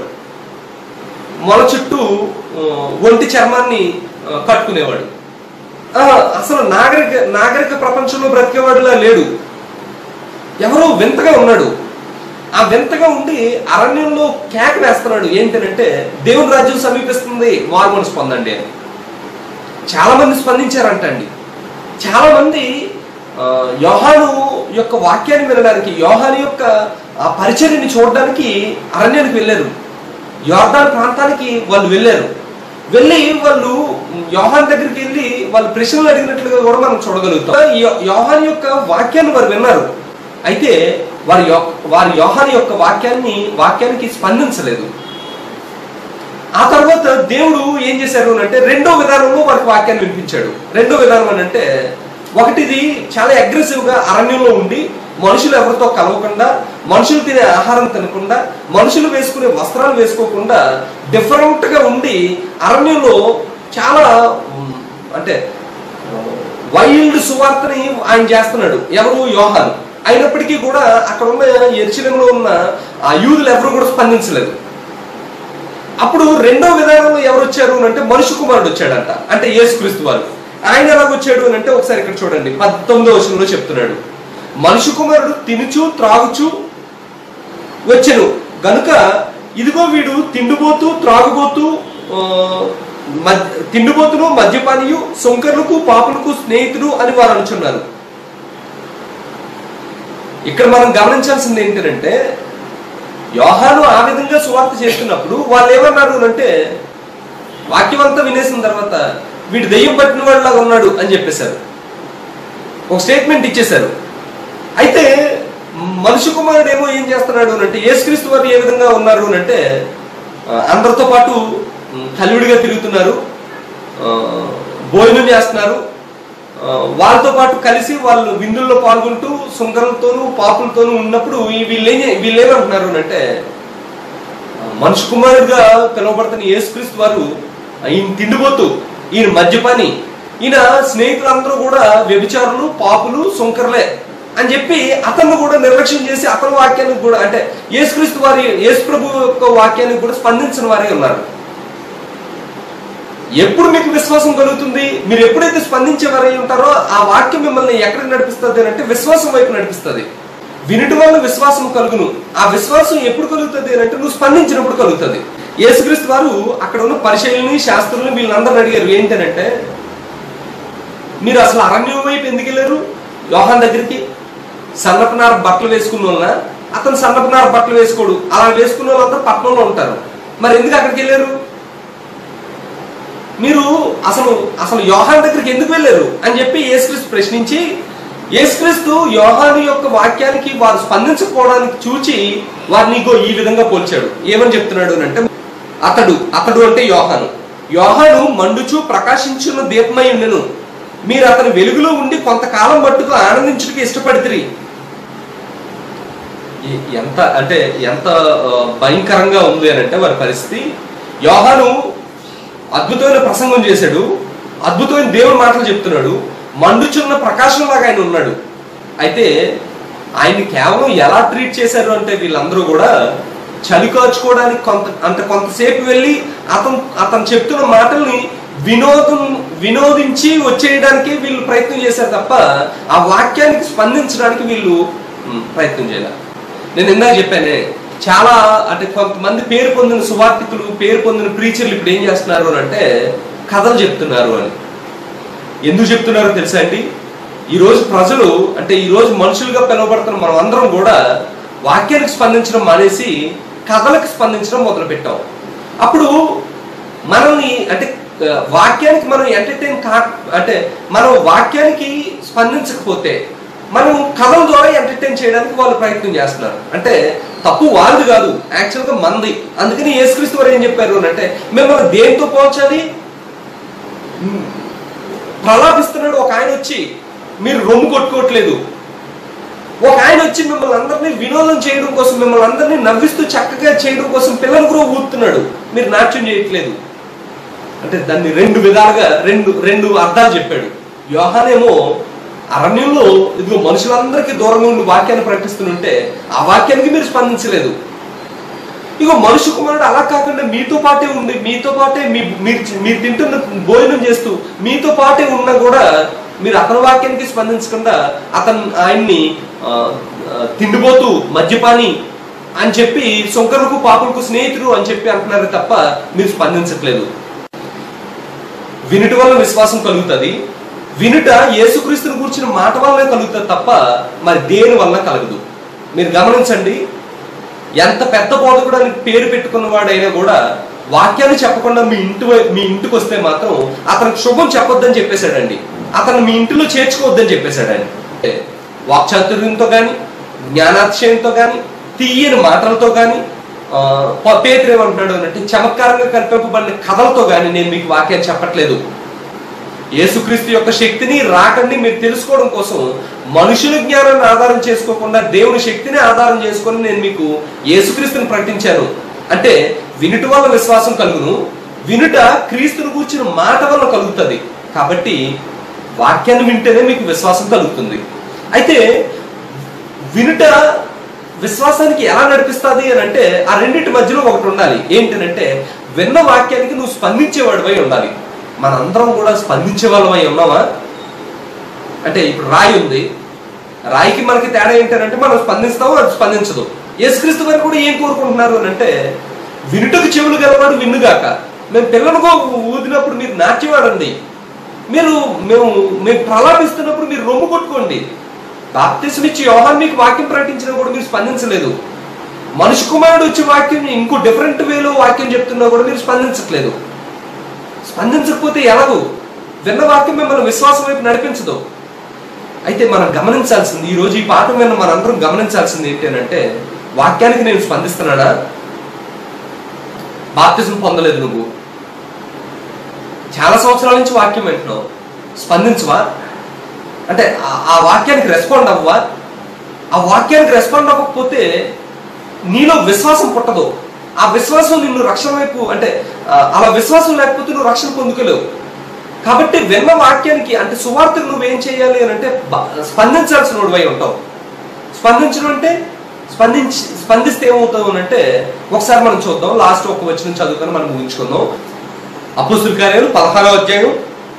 మొల చుట్టూ ఆ, ఒంటి చర్మాన్ని ఆ, కట్టుకునేవాడు ఆ, అసలు నాగరిక నాగరిక ప్రపంచంలో బ్రతికేవాడులా లేడు ఎవరో వింతగా ఉన్నాడు ఆ వింతగా ఉండి అరణ్యంలో కేక వేస్తున్నాడు ఏంటంటే దేవుని రాజ్యం సమీపిస్తుంది మారు మనసు పొందండి అని చాలా మంది స్పందించారంట అండి చాలా మంది ఆ, యోహాను యొక్క వాక్యాన్ని వినడానికి యోహాను యొక్క ఆ పరిచర్యని చూడడానికి అరణ్యానికి వెళ్ళారు యోర్దాన్ ప్రాంతానికి వాళ్ళు వెళ్ళారు వెళ్ళి వాళ్ళు యోహాన్ దగ్గరికి వెళ్ళి వాళ్ళు ప్రశ్నలు అడిగినట్లుగా కూడా మనం చూడగలుగుతాం యో- యోహాన్ యొక్క వాక్యాన్ని వారు విన్నారు అయితే వారి యొ- వారి యోహాన్ యొక్క వాక్యాన్ని వాక్యానికి స్పందించలేదు ఆ తర్వాత దేవుడు ఏం చేశారు అని అంటే రెండో విధానంలో వారికి వాక్యాన్ని వినిపించాడు రెండో విధానం అని అంటే ఒకటిది చాలా అగ్రెసివ్ గా అరణ్యంలో ఉండి మనుషులు ఎవరితో కలవకుండా మనుషులు తినే ఆహారం తినకుండా మనుషులు వేసుకునే వస్త్రాలు వేసుకోకుండా డిఫరెంట్ గా ఉండి అరణ్యంలో చాలా ఉమ్, అంటే వైల్డ్ సువార్తని ఆయన చేస్తున్నాడు ఎవరు యోహాను అయినప్పటికీ కూడా అక్కడ ఉన్న ఎరుచలంలో ఉన్న ఆ యూదులు ఎవరు కూడా స్పందించలేదు అప్పుడు రెండో విధానంలో ఎవరు వచ్చారు అని అంటే మనుషు కుమారుడు వచ్చాడంట అంటే యేసుక్రీస్తు వారు ఆయన ఎలా వచ్చాడు అని అంటే ఒకసారి ఇక్కడ చూడండి పద్దెనిమిదో వచనంలో చెప్తున్నాడు మనుషు కుమారుడు తినుచు త్రాగుచు వచ్చెను గనుక ఇదిగో వీడు తిండిపోతూ త్రాగుబోతూ ఆ, మద్- తిండిపోతును మద్యపానీయు సొంకర్లకు పాపులకు స్నేహితుడు అని వారు అనుచున్నారు ఇక్కడ మనం గమనించాల్సింది ఏంటంటే యోహాను ఆ విధంగా సువార్త చేస్తున్నప్పుడు వాళ్ళు ఏమన్నారు అంటే వాక్యం అంతా వినేసిన తర్వాత వీడు దెయ్యం పట్టిన వాళ్ళలాగా ఉన్నాడు అని చెప్పేశారు ఒక స్టేట్మెంట్ ఇచ్చేశారు అయితే మనుషు కుమారుడు ఏమో ఏం చేస్తున్నాడు అని అంటే యేసుక్రీస్తు వారు ఏ విధంగా ఉన్నారు అని అంటే ఆ, అందరితో పాటు ఉమ్, కలివిడిగా తిరుగుతున్నారు ఆ, భోజనం చేస్తున్నారు ఆ, వాళ్ళతో పాటు కలిసి వాళ్ళు విందుల్లో పాల్గొంటూ సుంకరులతోనూ పాపులతోనూ ఉన్నప్పుడు ఈ వీళ్ళు ఏం చే- వీళ్ళు ఏమంటున్నారు అని అంటే మనుషు కుమారుడిగా పిలువబడుతున్న యేసుక్రీస్తు వారు ఈయన తిండిపోతూ ఈయన మద్యపాని ఈయన స్నేహితులందరూ కూడా వ్యభిచారులు పాపులు సుంకర్లే అని చెప్పి అతను కూడా నిర్లక్ష్యం చేసి అతని వాక్యానికి కూడా అంటే యేసుక్రీస్తు వారి యేసు ప్రభు యొక్క వాక్యానికి కూడా స్పందించిన వారే ఉన్నారు ఎప్పుడు మీకు విశ్వాసం కలుగుతుంది మీరు ఎప్పుడైతే స్పందించేవారై ఉంటారో ఆ వాక్యం మిమ్మల్ని ఎక్కడికి నడిపిస్తుంది అని అంటే విశ్వాసం వైపు నడిపిస్తుంది వినటం వల్ల విశ్వాసం కలుగును ఆ విశ్వాసం ఎప్పుడు కలుగుతుంది అని అంటే నువ్వు స్పందించినప్పుడు కలుగుతుంది యేసుక్రీస్తు వారు అక్కడ ఉన్న పరిశీలిని శాస్త్రులను వీళ్ళందరూ అడిగారు ఏంటనంటే మీరు అసలు అరణ్యం వైపు ఎందుకు వెళ్ళారు యోహాన్ దగ్గరికి సన్నపనార బట్టలు వేసుకున్న వాళ్ళ అతను సన్నపనార బట్టలు వేసుకోడు అలా వేసుకున్న వాళ్ళంతా పట్టణంలో ఉంటారు మరి ఎందుకు అక్కడికి వెళ్ళారు మీరు అసలు అసలు యోహాన్ దగ్గరికి ఎందుకు వెళ్ళారు అని చెప్పి యేసుక్రీస్తు ప్రశ్నించి యేసుక్రీస్తు యోహాను యొక్క వాక్యానికి వారు స్పందించకపోవడానికి చూచి వారిని ఇగో ఈ విధంగా పోల్చాడు ఏమని చెప్తున్నాడు అని అంటే అతడు అతడు అంటే యోహాను యోహాను మండుచు ప్రకాశించున్న దీపమై ఉండెను మీరు అతని వెలుగులో ఉండి కొంతకాలం మట్టుకు ఆనందించుటకు ఇష్టపడితిరి ఈ- ఎంత అంటే ఎంత ఆ, భయంకరంగా ఉంది అని అంటే వారి పరిస్థితి యోహాను అద్భుతమైన ప్రసంగం చేశాడు అద్భుతమైన దేవుని మాటలు చెప్తున్నాడు మండుచున్న ప్రకాశంలాగా ఆయన ఉన్నాడు అయితే ఆయన్ని కేవలం ఎలా ట్రీట్ చేశారు అంటే వీళ్ళందరూ కూడా చలి కాచుకోవడానికి కొంత అంటే కొంతసేపు వెళ్ళి అతను అతను చెప్తున్న మాటల్ని వినోదం వినోదించి వచ్చేయడానికి వీళ్ళు ప్రయత్నం చేశారు తప్ప ఆ వాక్యానికి స్పందించడానికి వీళ్ళు ఉమ్, ప్రయత్నం చేయాలి నేను ఇందాక చెప్పానే చాలా అంటే కొంతమంది పేరు పొందిన సువార్థికులు పేరు పొందిన ప్రీచర్లు ఇప్పుడు ఏం చేస్తున్నారు అని అంటే కథలు చెప్తున్నారు అని ఎందుకు చెప్తున్నారో తెలుసా అండి ఈ రోజు ప్రజలు అంటే ఈ రోజు మనుషులుగా పిలువబడుతున్న మనం అందరం కూడా వాక్యానికి స్పందించడం మానేసి కథలకు స్పందించడం మొదలు పెట్టాం అప్పుడు మనల్ని అంటే ఆ, వాక్యానికి మనం ఎంటర్టైన్ కా అంటే మనం వాక్యానికి స్పందించకపోతే మనం కథల ద్వారా ఎంటర్టైన్ చేయడానికి వాళ్ళు ప్రయత్నం చేస్తున్నారు అంటే తప్పు వాళ్ళది కాదు యాక్చువల్గా మంది అందుకని యేసుక్రీస్తు వారు ఏం చెప్పారు అని అంటే మిమ్మల్ని దేంతో పోల్చాలి ఉమ్, ప్రలాపిస్తున్నాడు ఒక ఆయన వచ్చి మీరు రొమ్ము కొట్టుకోవట్లేదు ఒక ఆయన వచ్చి మిమ్మల్ని అందరినీ వినోదం చేయడం కోసం మిమ్మల్ని అందరినీ నవ్విస్తూ చక్కగా చేయడం కోసం పిల్లలు కూడా ఊపుతున్నాడు మీరు నాట్యం చేయట్లేదు అంటే దాన్ని రెండు విధాలుగా రెండు రెండు అర్థాలు చెప్పాడు యోహానేమో అరణ్యంలో ఇదిగో మనుషులందరికీ దూరంగా ఉండి వాక్యాన్ని ప్రకటిస్తుంటే ఆ వాక్యానికి మీరు స్పందించలేదు ఇగో మనుషు కుమారుడు అలా కాకుండా మీతో పాటే ఉండి మీతో పాటే మీ మీరు మీరు తింటున్న భోజనం చేస్తూ మీతో పాటే ఉన్నా కూడా మీరు అతని వాక్యానికి స్పందించకుండా అతను ఆయన్ని ఆ, ఆ, తిండిపోతూ మద్యపాని అని చెప్పి సొంకరులకు పాపులకు స్నేహితుడు అని చెప్పి అంటున్నారు తప్ప మీరు స్పందించట్లేదు వినుట వల్ల విశ్వాసం కలుగుతుంది వినుట యేసుక్రీస్తుని కూర్చిన మాట వల్లనే కలుగుతుంది తప్ప మరి దేని వల్ల కలగదు మీరు గమనించండి ఎంత పెద్ద బోధకుడు అని పేరు పెట్టుకున్న వాడైనా కూడా వాక్యాన్ని చెప్పకుండా మీ ఇంటి వై- మీ ఇంటికి వస్తే మాత్రం అతనికి శుభం చెప్పొద్దని చెప్పేశాడండి అతను మీ ఇంటిలో చేర్చుకోవద్దని చెప్పేశాడండి వాక్చాతుర్యంతో కానీ జ్ఞానాతిశయంతో కానీ తీయని మాటలతో కానీ పేతురు ఏమంటున్నాడు అని అంటే చమత్కారంగా కల్పింపబడిన కథలతో కానీ నేను మీకు వాక్యాన్ని చెప్పట్లేదు యేసుక్రీస్తు యొక్క శక్తిని రాకండి మీరు తెలుసుకోవడం కోసం మనుషుల జ్ఞానాన్ని ఆధారం చేసుకోకుండా దేవుని శక్తిని ఆధారం చేసుకొని నేను మీకు యేసుక్రీస్తుని ప్రకటించాను అంటే వినుట వల్ల విశ్వాసం కలుగును వినుట క్రీస్తుని కూర్చిన మాట వల్ల కలుగుతుంది కాబట్టి వాక్యాన్ని వింటేనే మీకు విశ్వాసం కలుగుతుంది అయితే వినుట విశ్వాసానికి ఎలా నడిపిస్తుంది అని అంటే ఆ రెండింటి మధ్యలో ఒకటి ఉండాలి ఏంటంటే విన్న వాక్యానికి నువ్వు స్పందించేవాడివై ఉండాలి మనందరం కూడా స్పందించే వాళ్ళమై ఉన్నామా అంటే ఇప్పుడు రాయి ఉంది రాయికి మనకి తేడా ఏంటంటే మనం స్పందిస్తాము అది స్పందించదు యేసుక్రీస్తు వారు కూడా ఏం కోరుకుంటున్నారు అని అంటే వినుటకు చెవులు గలవాడు విన్నుగాక మేము పిల్లలకు ఊదినప్పుడు మీరు నాట్యం ఆడండి మీరు మేము మేము ప్రలాపిస్తున్నప్పుడు మీరు రొమ్ము కొట్టుకోండి బాప్తిసం ఇచ్చి యోహాన్ మీకు వాక్యం ప్రకటించినా కూడా మీరు స్పందించలేదు మనిషి కుమారుడు వచ్చి వాక్యం ఇంకో డిఫరెంట్ వేలో వాక్యం చెప్తున్నా కూడా మీరు స్పందించట్లేదు స్పందించకపోతే ఎలాగూ విన్న వాక్యం మిమ్మల్ని విశ్వాసం వైపు నడిపించదు అయితే మనం గమనించాల్సింది ఈ రోజు ఈ పాఠం విన్న మనందరం గమనించాల్సింది ఏంటి అని అంటే వాక్యానికి నేను స్పందిస్తున్నానా బాప్తిజం పొందలేదు నువ్వు చాలా సంవత్సరాల నుంచి వాక్యం వింటున్నావు స్పందించవా అంటే ఆ- ఆ వాక్యానికి రెస్పాండ్ అవ్వవా ఆ వాక్యానికి రెస్పాండ్ అవ్వకపోతే నీలో విశ్వాసం పుట్టదు ఆ విశ్వాసం నిన్ను రక్షణ వైపు అంటే ఆ, అలా విశ్వాసం లేకపోతే నువ్వు రక్షణ పొందుకోలేవు కాబట్టి విన్న వాక్యానికి అంటే సువార్తకు నువ్వేం చేయాలి అని అంటే బ- స్పందించాల్సిన వాడివై ఉంటావు స్పందించడం అంటే స్పందించి స్పందిస్తే ఏమవుతావు అని అంటే ఒకసారి మనం చూద్దాం లాస్ట్ ఒక వచ్చిన చదువుకొని మనం ముగించుకుందాం అపోస్తుల కార్యాలు పదహారో అధ్యాయం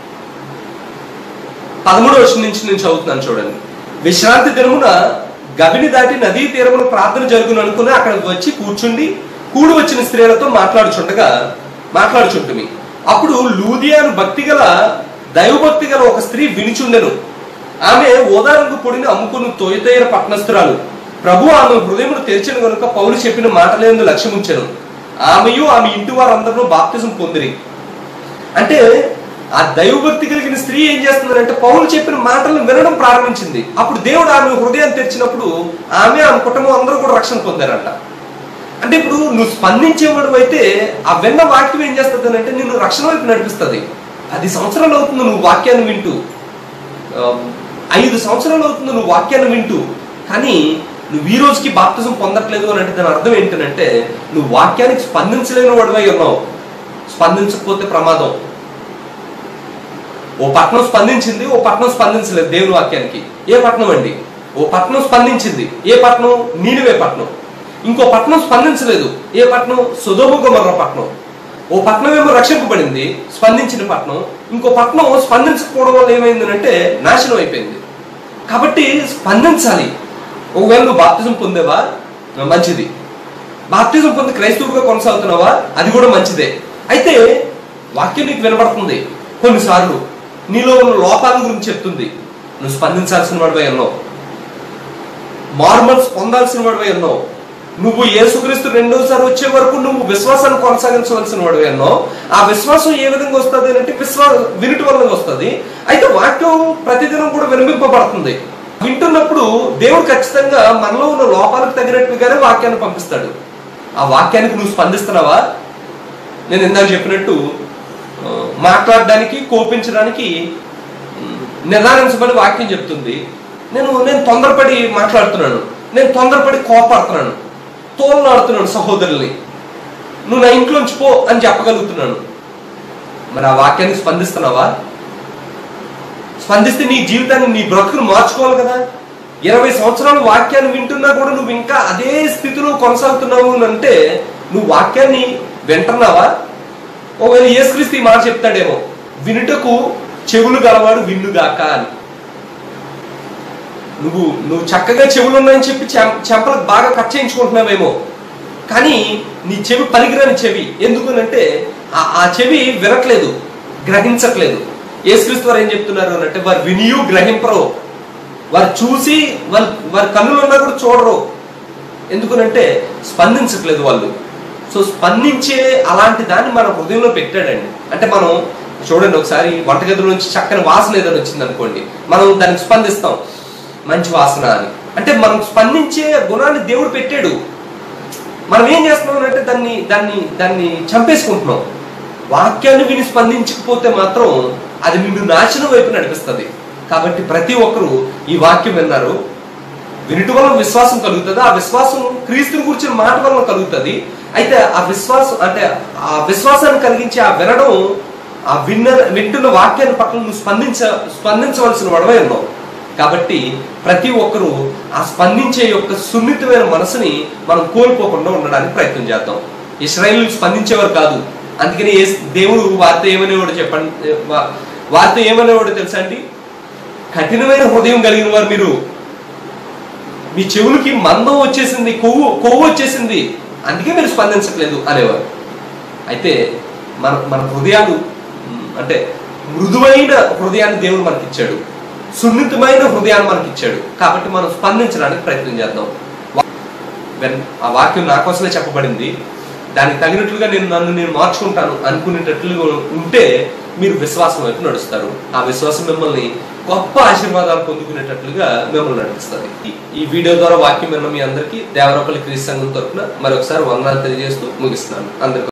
పదమూడో వచ్చిన నుంచి నేను చదువుతున్నాను చూడండి విశ్రాంతి దినమున గవిని దాటి నదీ తీరమున ప్రార్థన జరుగును అనుకుని అక్కడ వచ్చి కూర్చుండి కూడి వచ్చిన స్త్రీలతో మాట్లాడుచుండగా మాట్లాడుచుంటుమి అప్పుడు లూదియాను భక్తి గల దైవభక్తి గల ఒక స్త్రీ వినిచుండెను ఆమె ఓదారంగు పొడిని అమ్ముకుని తోయతైన పట్నస్తురాలు ప్రభు ఆమె హృదయమును తెరిచిన కనుక పౌలు చెప్పిన మాటలందు లక్ష్యముంచెను ఆమెయు ఆమె ఇంటి వారందరూ బాప్తిజం పొందిరి అంటే ఆ దైవభక్తి కలిగిన స్త్రీ ఏం చేస్తుందంటే పౌలు చెప్పిన మాటలను వినడం ప్రారంభించింది అప్పుడు దేవుడు ఆమె హృదయాన్ని తెరిచినప్పుడు ఆమె ఆమె కుటుంబం అందరూ కూడా రక్షణ పొందారంట అంటే ఇప్పుడు నువ్వు స్పందించేవాడు అయితే ఆ విన్న వాక్యం ఏం చేస్తుంది అంటే నిన్ను రక్షణ వైపు నడిపిస్తుంది పది సంవత్సరాలు అవుతుంది నువ్వు వాక్యాన్ని వింటూ ఆ, ఐదు సంవత్సరాలు అవుతుంది నువ్వు వాక్యాన్ని వింటూ కానీ నువ్వు ఈ రోజుకి బాప్తిజం పొందట్లేదు అని అంటే దాని అర్థం ఏంటంటే నువ్వు వాక్యానికి స్పందించలేని వాడివై ఉన్నావు స్పందించకపోతే ప్రమాదం ఓ పట్నం స్పందించింది ఓ పట్నం స్పందించలేదు దేవుని వాక్యానికి ఏ పట్నం అండి ఓ పట్నం స్పందించింది ఏ పట్నం నీనివే పట్నం ఇంకో పట్నం స్పందించలేదు ఏ పట్నం సుధోముగమర్ర పట్నం ఓ పట్నం ఏమో రక్షింపబడింది స్పందించిన పట్నం ఇంకో పట్నం స్పందించకపోవడం వల్ల ఏమైంది నాశనం అయిపోయింది కాబట్టి స్పందించాలి ఒకవేళ నువ్వు బాప్తిజం పొందేవా మంచిది బాప్తిజం పొంది క్రైస్తవుడిగా కొనసాగుతున్నావా అది కూడా మంచిదే అయితే వాక్యం నీకు వినపడుతుంది కొన్నిసార్లు నీలో ఉన్న లోపాల గురించి చెప్తుంది నువ్వు స్పందించాల్సిన వాడివై ఉన్నావు మార్మల్స్ పొందాల్సిన వాడివై ఉన్నావు నువ్వు యేసుక్రీస్తు రెండోసారి వచ్చే వరకు నువ్వు విశ్వాసాన్ని కొనసాగించవలసిన వాడివై ఉన్నావు ఆ విశ్వాసం ఏ విధంగా వస్తుంది అంటే విశ్వా వినుటి వల్ల వస్తుంది అయితే వాక్యం ప్రతిదినం కూడా వినిపింపబడుతుంది వింటున్నప్పుడు దేవుడు ఖచ్చితంగా మనలో ఉన్న లోపాలకు తగినట్టుగానే వాక్యాన్ని పంపిస్తాడు ఆ వాక్యానికి నువ్వు స్పందిస్తున్నావా నేను ఇందాక చెప్పినట్టు ఆ, మాట్లాడడానికి కోపించడానికి ఉమ్, నిదానించబడి వాక్యం చెప్తుంది నేను నేను తొందరపడి మాట్లాడుతున్నాను నేను తొందరపడి కోపాడుతున్నాను తోలనాడుతున్నాను సహోదరుల్ని నువ్వు నా ఇంట్లోంచి పో అని చెప్పగలుగుతున్నాను మరి ఆ వాక్యానికి స్పందిస్తున్నావా స్పందిస్తే నీ జీవితాన్ని నీ బ్రతుకును మార్చుకోవాలి కదా ఇరవై సంవత్సరాలు వాక్యాన్ని వింటున్నా కూడా నువ్వు ఇంకా అదే స్థితిలో కొనసాగుతున్నావు అని అంటే నువ్వు వాక్యాన్ని వింటున్నావా ఒకవేళ యేసుక్రీస్తు ఈ మాట చెప్తాడేమో వినుటకు చెవులు గలవాడు విన్నుగాక అని నువ్వు నువ్వు చక్కగా చెవులు ఉన్నాయని చెప్పి చెం- చెంపలకు బాగా కట్ చేయించుకుంటున్నావేమో కానీ నీ చెవి పనికిరాని చెవి ఎందుకనంటే ఆ- ఆ చెవి వినట్లేదు గ్రహించట్లేదు యేసుక్రీస్తు వారు ఏం చెప్తున్నారు అని అంటే వారు వినియు గ్రహింపరు వారు చూసి వారి వారి కన్నులు ఉన్నా కూడా చూడరు ఎందుకనంటే స్పందించట్లేదు వాళ్ళు సో స్పందించే అలాంటి దాన్ని మన హృదయంలో పెట్టాడండి అంటే మనం చూడండి ఒకసారి వంటగదిలో నుంచి చక్కని వాసన ఏదైనా వచ్చింది అనుకోండి మనం దానికి స్పందిస్తాం మంచి వాసన అని అంటే మనం స్పందించే గుణాన్ని దేవుడు పెట్టాడు మనం ఏం చేస్తున్నాం అంటే దాన్ని దాన్ని దాన్ని చంపేసుకుంటున్నాం వాక్యాన్ని విని స్పందించకపోతే మాత్రం అది నిన్ను నాశనం వైపు నడిపిస్తుంది కాబట్టి ప్రతి ఒక్కరూ ఈ వాక్యం విన్నారు వినుటి వలన విశ్వాసం కలుగుతుంది ఆ విశ్వాసం క్రీస్తుని కూర్చున్న మాట వలన కలుగుతుంది అయితే ఆ విశ్వాసం అంటే ఆ విశ్వాసాన్ని కలిగించి ఆ వినడం ఆ విన్న వింటున్న వాక్యాన్ని పట్ల నువ్వు స్పందించ స్పందించవలసిన వడవై ఉన్నావు కాబట్టి ప్రతి ఒక్కరూ ఆ స్పందించే యొక్క సున్నితమైన మనసుని మనం కోల్పోకుండా ఉండడానికి ప్రయత్నం చేద్దాం ఇస్రాయేల్ స్పందించేవారు కాదు అందుకని యేసు- దేవుడు వారితో ఏమనేవాడు చెప్పండి వా- వారితో ఏమనేవాడు తెలుసా అండి కఠినమైన హృదయం కలిగిన వారు మీరు మీ చెవులకి మందం వచ్చేసింది కొవ్వు కొవ్వు వచ్చేసింది అందుకే మీరు స్పందించట్లేదు అనేవారు అయితే మన మన హృదయాలు మ్, అంటే మృదువైన హృదయాన్ని దేవుడు మనకి ఇచ్చాడు సున్నితమైన హృదయాన్ని మనకి ఇచ్చాడు కాబట్టి మనం స్పందించడానికి ప్రయత్నం చేద్దాం వెన్ ఆ వాక్యం నా కోసమే చెప్పబడింది దానికి తగినట్లుగా నేను నన్ను నేను మార్చుకుంటాను అనుకునేటట్లుగా ఉంటే మీరు విశ్వాసం వైపు నడుస్తారు ఆ విశ్వాసం మిమ్మల్ని గొప్ప ఆశీర్వాదాలు పొందుకునేటట్లుగా మిమ్మల్ని నడిపిస్తుంది ఈ- ఈ వీడియో ద్వారా వాక్యం విన్న మీ అందరికీ దేవరపల్లి క్రీస్తు సంఘం తరపున మరొకసారి వందనాలు తెలియజేస్తూ ముగిస్తున్నాను అందరికీ